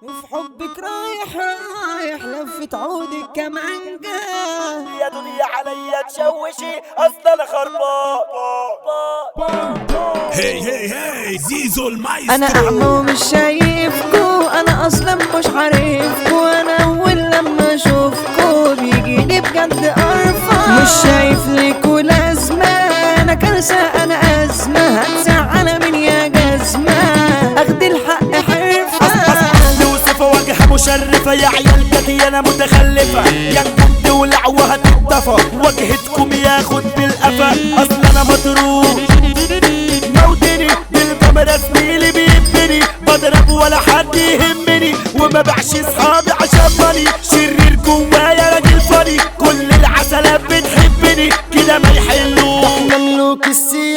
وفي حبك رايح رايح لفة عودك كمانجا يا دنيا عليا تشوشي اصل انا خربان هي هي هي زيزو المايسترو انا اعمى ومش شايفكو انا اصلا مش عارفكو انا اول لما اشوفكو بيجيلي بجد قرفة مش شايف ليكو لازمة انا كارثة انا ازمة هتزعل من يا جزمة اخد الحق حرفة وصفة واجهة مشرفة يا عيال كتي انا متخلفة يا نجوم تولع وهتتطفى واجهتكم ياخد بالقفا اصل انا مطروح موتني بالكاميرا زميلي بيبني بضرب ولا حد يهمني وما بعش اصحابي عشان ماني شرير جوايا راجل فاني كل العسلات بتحبني كده ما يحلوش احنا ملوك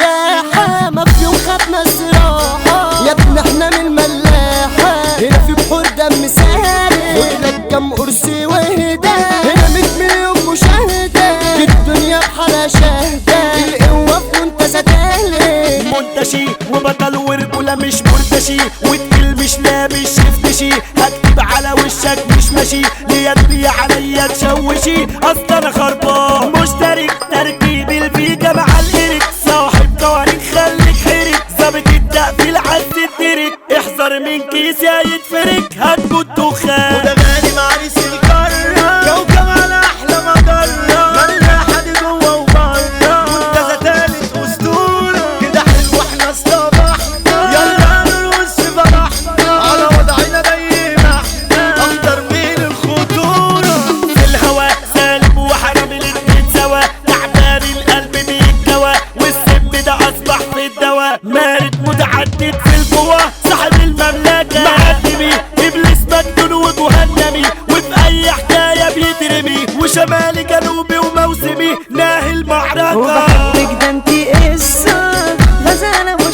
السياحة ما في يوم خدنا استراحة يا ابني احنا من الملاحة هنا في بحور دم ساري خد كم قرص وهدى هنا 100 مليون مشاهدة في الدنيا بحالها شاهدة القوة في منتزه تالي منتشي وبطل ورجولة مش مرتشي والتل مش لابس شفتشي هكتب على وشك مش ماشي ليدي عليا تشوشي اصل انا خربان مشترك تركيب الفيجا مع الإرك صاحب قوانين خليك حرك ظابط التقفيل عز الدرك احذر من كيس يا يتفرك هتموت دخان وده غالي معريس القارة كوكب على احلى مجرة ملنا حد جوه وبره منتزه تالت اسطورة كده حلو احنا اصطبحنا يلا نرقص في فرحنا على وضعنا زي ما احنا اخطر من الخطورة في الهوا سالب وحرام الاتنين سوا تعبان القلب بيتكوى والسم ده اصبح في الدواء مارد متعدد في القوى صاحب المملكة معدمي ابليس مجنون وجهنمي وفي اي حكاية بيترمي وشمالي جنوبي وموسمي ناهي المعركة وبحبك ده انتي قصة غزالة مش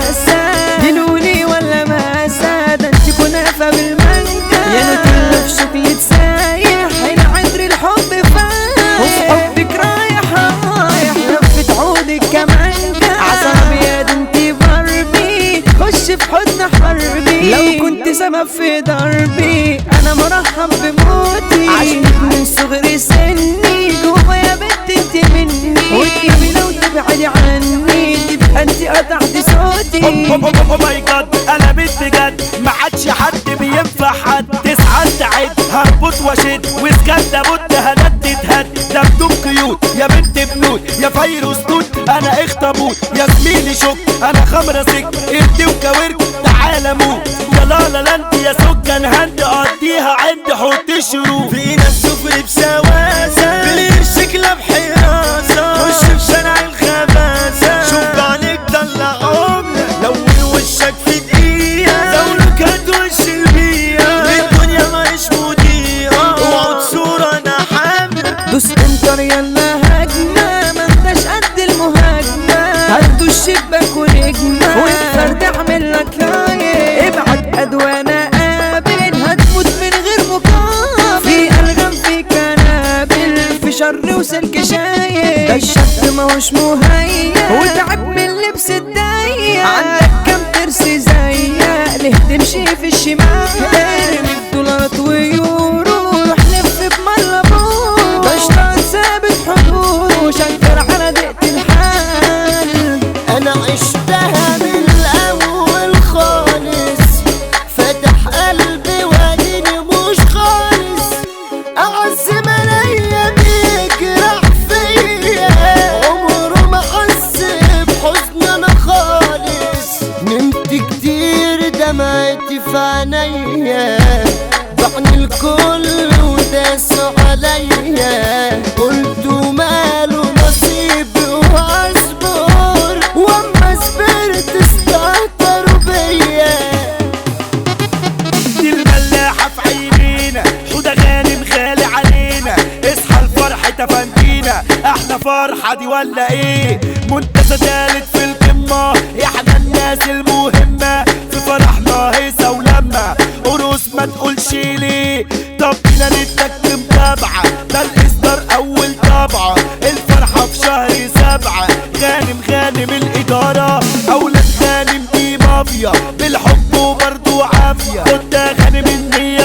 حاسة دلولي ولا ماسة ده انتي كنافة بالمانجا يا نوتيلا في شوكليت سايح العطر الحب فايح وفي حبك رايح رايح لفة عودك كمانجا عسل ابيض انتي باربي خش في حضن حربي لو كنت سبب في ضربي انا مرحب بموتي عشانك من صغر سني جوا يا بنت انت مني وتجيبي لو تبعدي عني تبقى انت قطعتي صوتي او ماي جاد انا بنت بجد ما عادش حد بينفع حد تسعى تعد هربط واشد وسكت ابد هندد هد ده بدون قيود يا بنت بنود يا فيروس توت انا اخطبوط يا زميلي شك انا خمره سك انت وكاورك تعالى موت يا لا لا لا انت يا سكن هند قضيها عند حط الشروط في ناس سفر بسواسه بلير شكلها بحراسه خش في شارع الخباسه شوف عليك طلع عمله لون وشك في دقيقه زولك هتوش البيئه الدنيا ماهيش مضيئه اوعوا صورة انا حامله دوس انتر يلا هجمة ما انتش قد المهاجمة هدوا الشباك ونجمة والفرد اعمل لك رايق ابعت ادوانا قابل هتموت من غير مقابل في الغام في كنابل في شر وسلك شايل ده الشاب ماهوش مهيأ وتعب من لبس الضيق عندك كام ترس زيك ليه تمشي في الشمال ارمي بدولارات ويورو روح لف بمربوط بشتغل ثابت حضور وشكر على دقة الحال انا عشتها من الاول خالص فتح قلبي واديني مش خالص اعز من ايام يجرح فيا عمره ما حس بحزن انا خالص نمت كتير دمعتي في عينيا بعني الكل وداسوا عليا قلت ماله نصيبي وهصبر واما صبرت استهتروا بيا دي الملاحة في عينينا حودة غانم غالي علينا اصحى الفرحة تفندينا احنا فرحة دي ولا ايه منتزه تالت في القمة احنا الناس المهمة في فرحنا هيصة ولما قروس ما تقولش ليه طب بينا نتك متابعة ده الاصدار اول طبعة الفرحة في شهر سبعة غانم غانم الادارة اولاد غانم دي مافيا بالحب وبرضو عافية كنت غانم النية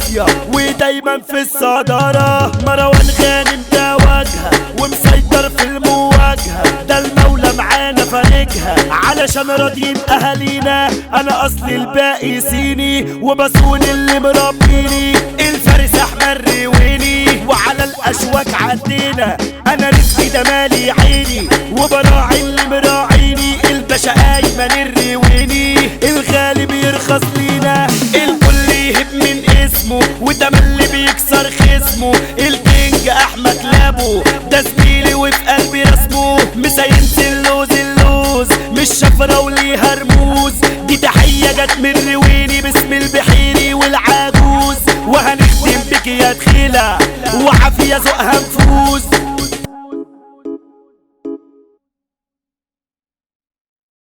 صافية ودايما في الصدارة مروان غانم ده واجهة ومسيطر في المواجهة ده المولى معانا فارجها علشان راضيين اهالينا انا اصل الباقي صيني وبسون اللي مربيني الفارس احمد رويني وعلى الاشواك عدينا انا رزقي ده مالي عيني وبراعي اللي مراعيني الباشا ايمن الرويني الغالي بيرخص لينا الكل يهب من اسمه وده من اللي بيكسر خصمه الكينج احمد لابو ده زميلي وفي قلبي رسمه مسينس اللوز اللوز مش شفرة وليها رموز دي تحية جت من رويني باسم البحيري والعجوز وهنختم بك يا دخيلة وعافية ذوقها نفوز